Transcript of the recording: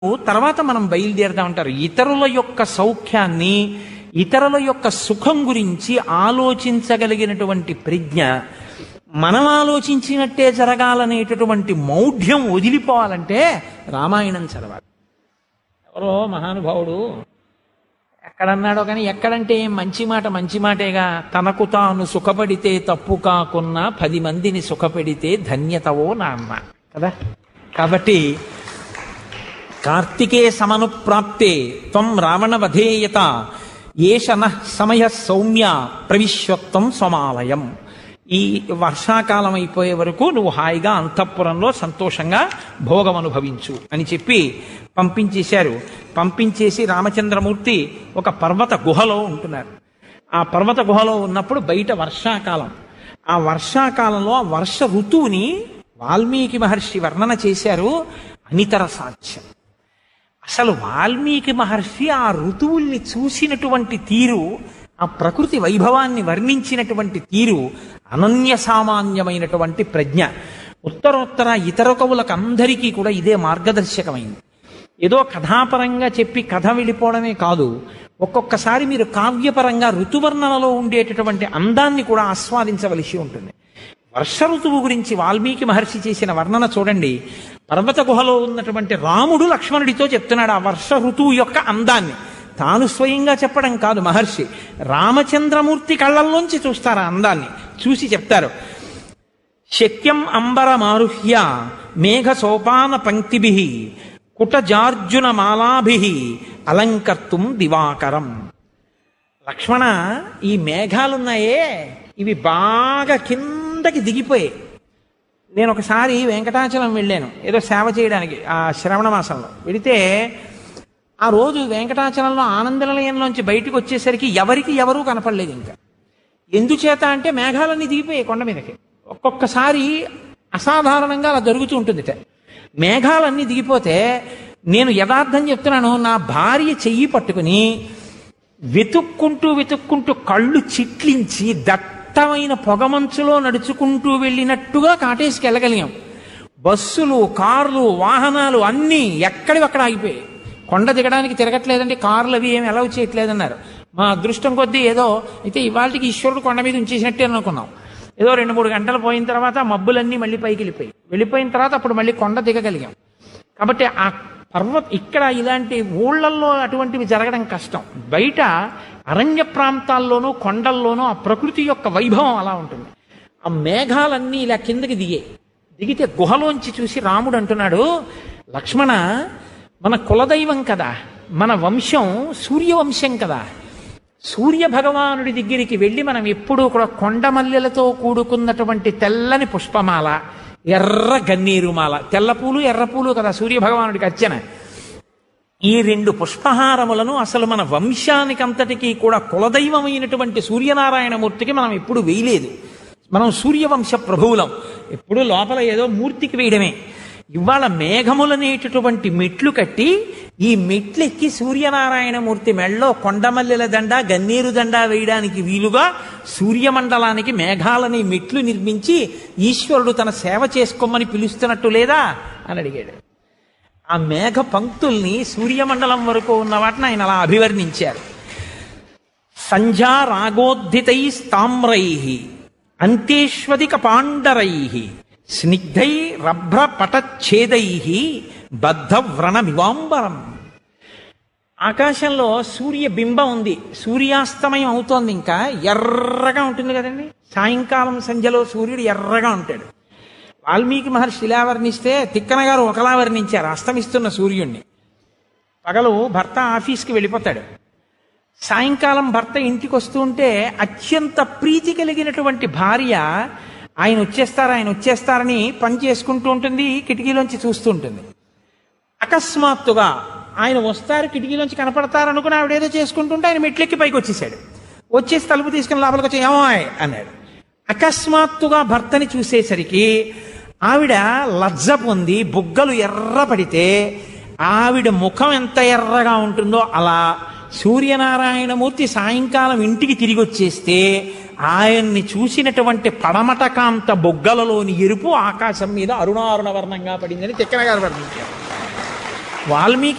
తర్వాత మనం బయలుదేరదాం అంటారు ఇతరుల యొక్క సౌఖ్యాన్ని ఇతరుల యొక్క సుఖం గురించి ఆలోచించగలిగినటువంటి ప్రజ్ఞ మనం ఆలోచించినట్టే జరగాలనేటటువంటి మౌఢ్యం వదిలిపోవాలంటే రామాయణం చదవాలి ఎవరో మహానుభావుడు ఎక్కడన్నాడో కానీ ఎక్కడంటే ఏం మంచి మాట మంచి మాటేగా తనకు తాను సుఖపడితే తప్పు కాకున్నా పది మందిని సుఖపెడితే ధన్యతవో నాన్న కదా కాబట్టి కార్తికే సమనుప్రాప్తే త్వం రావణ వధేయత ఏష నః సమయ సౌమ్య ప్రవిశ్వత్వం స్వమాలయం ఈ వర్షాకాలం అయిపోయే వరకు నువ్వు హాయిగా అంతఃపురంలో సంతోషంగా భోగం అనుభవించు అని చెప్పి పంపించేశారు పంపించేసి రామచంద్రమూర్తి ఒక పర్వత గుహలో ఉంటున్నారు ఆ పర్వత గుహలో ఉన్నప్పుడు బయట వర్షాకాలం ఆ వర్షాకాలంలో ఆ వర్ష ఋతువుని వాల్మీకి మహర్షి వర్ణన చేశారు అనితర సాధ్యం అసలు వాల్మీకి మహర్షి ఆ ఋతువుల్ని చూసినటువంటి తీరు ఆ ప్రకృతి వైభవాన్ని వర్ణించినటువంటి తీరు అనన్య సామాన్యమైనటువంటి ప్రజ్ఞ ఉత్తరోత్తర ఇతర కవులకు అందరికీ కూడా ఇదే మార్గదర్శకమైంది ఏదో కథాపరంగా చెప్పి కథ వెళ్ళిపోవడమే కాదు ఒక్కొక్కసారి మీరు కావ్యపరంగా ఋతువర్ణనలో ఉండేటటువంటి అందాన్ని కూడా ఆస్వాదించవలసి ఉంటుంది వర్ష ఋతువు గురించి వాల్మీకి మహర్షి చేసిన వర్ణన చూడండి పర్వత గుహలో ఉన్నటువంటి రాముడు లక్ష్మణుడితో చెప్తున్నాడు ఆ వర్ష ఋతువు యొక్క అందాన్ని తాను స్వయంగా చెప్పడం కాదు మహర్షి రామచంద్రమూర్తి కళ్ళల్లోంచి చూస్తారు ఆ అందాన్ని చూసి చెప్తారు శక్యం అంబరమారుహ్య మేఘ సోపాన పంక్తిభి కుటజార్జున మాలాభి అలంకర్తుం దివాకరం లక్ష్మణ ఈ మేఘాలున్నాయే ఇవి బాగా కిందకి దిగిపోయాయి నేను ఒకసారి వెంకటాచలం వెళ్ళాను ఏదో సేవ చేయడానికి ఆ శ్రవణ మాసంలో వెళితే ఆ రోజు వెంకటాచలంలో ఆనంద నిలయంలోంచి బయటకు వచ్చేసరికి ఎవరికి ఎవరూ కనపడలేదు ఇంకా ఎందుచేత అంటే మేఘాలన్నీ దిగిపోయాయి కొండ మీదకి ఒక్కొక్కసారి అసాధారణంగా అలా జరుగుతూ ఉంటుంది మేఘాలన్నీ దిగిపోతే నేను యథార్థం చెప్తున్నాను నా భార్య చెయ్యి పట్టుకుని వెతుక్కుంటూ వెతుక్కుంటూ కళ్ళు చిట్లించి దట్టమైన పొగమంచులో నడుచుకుంటూ వెళ్ళినట్టుగా కాటేసుకు వెళ్ళగలిగాం బస్సులు కార్లు వాహనాలు అన్నీ ఎక్కడివి అక్కడ ఆగిపోయాయి కొండ దిగడానికి తిరగట్లేదంటే కార్లు అవి ఏమి అలౌ చేయట్లేదన్నారు మా అదృష్టం కొద్దీ ఏదో అయితే ఇవాళకి ఈశ్వరుడు కొండ మీద ఉంచేసినట్టే అనుకున్నాం ఏదో రెండు మూడు గంటలు పోయిన తర్వాత మబ్బులన్నీ మళ్ళీ పైకి వెళ్ళిపోయి వెళ్ళిపోయిన తర్వాత అప్పుడు మళ్ళీ కొండ దిగగలిగాం కాబట్టి ఆ పర్వత ఇక్కడ ఇలాంటి ఊళ్ళల్లో అటువంటివి జరగడం కష్టం బయట అరణ్య ప్రాంతాల్లోనూ కొండల్లోనూ ఆ ప్రకృతి యొక్క వైభవం అలా ఉంటుంది ఆ మేఘాలన్నీ ఇలా కిందకి దిగాయి దిగితే గుహలోంచి చూసి రాముడు అంటున్నాడు లక్ష్మణ మన కులదైవం కదా మన వంశం సూర్యవంశం కదా సూర్య భగవానుడి దగ్గరికి వెళ్ళి మనం ఎప్పుడూ కూడా కొండమల్లెలతో కూడుకున్నటువంటి తెల్లని పుష్పమాల ఎర్ర గన్నీరుమాల తెల్ల పూలు ఎర్ర పూలు కదా సూర్య భగవానుడికి అర్చన ఈ రెండు పుష్పహారములను అసలు మన వంశానికి అంతటికీ కూడా కులదైవమైనటువంటి సూర్యనారాయణమూర్తికి మనం ఎప్పుడు వేయలేదు మనం సూర్యవంశ ప్రభువులం ఎప్పుడు లోపల ఏదో మూర్తికి వేయడమే ఇవాళ మేఘములనేటటువంటి మెట్లు కట్టి ఈ మెట్లెక్కి సూర్యనారాయణమూర్తి మెళ్ళలో కొండమల్లెల దండ గన్నీరు దండ వేయడానికి వీలుగా సూర్యమండలానికి మేఘాలని మెట్లు నిర్మించి ఈశ్వరుడు తన సేవ చేసుకోమని పిలుస్తున్నట్టు లేదా అని అడిగాడు ఆ మేఘ పంక్తుల్ని సూర్యమండలం వరకు ఉన్న వాటిని ఆయన అలా అభివర్ణించారు సంధ్యా రాగోద్ధితై స్తామ్రై అంతేష్వదిక పాండరై స్నిగ్ధై రభ్ర పటచ్ఛేదై బద్ధ వ్రణమివాంబరం ఆకాశంలో సూర్య బింబం ఉంది సూర్యాస్తమయం అవుతోంది ఇంకా ఎర్రగా ఉంటుంది కదండి సాయంకాలం సంధ్యలో సూర్యుడు ఎర్రగా ఉంటాడు వాల్మీకి మహర్షి ఇలా వర్ణిస్తే తిక్కన గారు ఒకలా వర్ణించారు అస్తమిస్తున్న సూర్యుణ్ణి పగలు భర్త ఆఫీస్కి వెళ్ళిపోతాడు సాయంకాలం భర్త ఇంటికి వస్తూ ఉంటే అత్యంత ప్రీతి కలిగినటువంటి భార్య ఆయన వచ్చేస్తారు ఆయన వచ్చేస్తారని పని చేసుకుంటూ ఉంటుంది కిటికీలోంచి చూస్తూ ఉంటుంది అకస్మాత్తుగా ఆయన వస్తారు కిటికీలోంచి కనపడతారు అనుకుని ఆవిడేదో చేసుకుంటుంటే ఆయన మెట్లెక్కి పైకి వచ్చేసాడు వచ్చేసి తలుపు తీసుకుని లోపలికి వచ్చి ఏమాయ్ అన్నాడు అకస్మాత్తుగా భర్తని చూసేసరికి ఆవిడ లజ్జ పొంది బుగ్గలు ఎర్ర పడితే ఆవిడ ముఖం ఎంత ఎర్రగా ఉంటుందో అలా సూర్యనారాయణమూర్తి సాయంకాలం ఇంటికి తిరిగి వచ్చేస్తే ఆయన్ని చూసినటువంటి పడమటకాంత బొగ్గలలోని ఎరుపు ఆకాశం మీద అరుణారుణ వర్ణంగా పడిందని తిక్కన గారు వర్ణించారు వాల్మీకి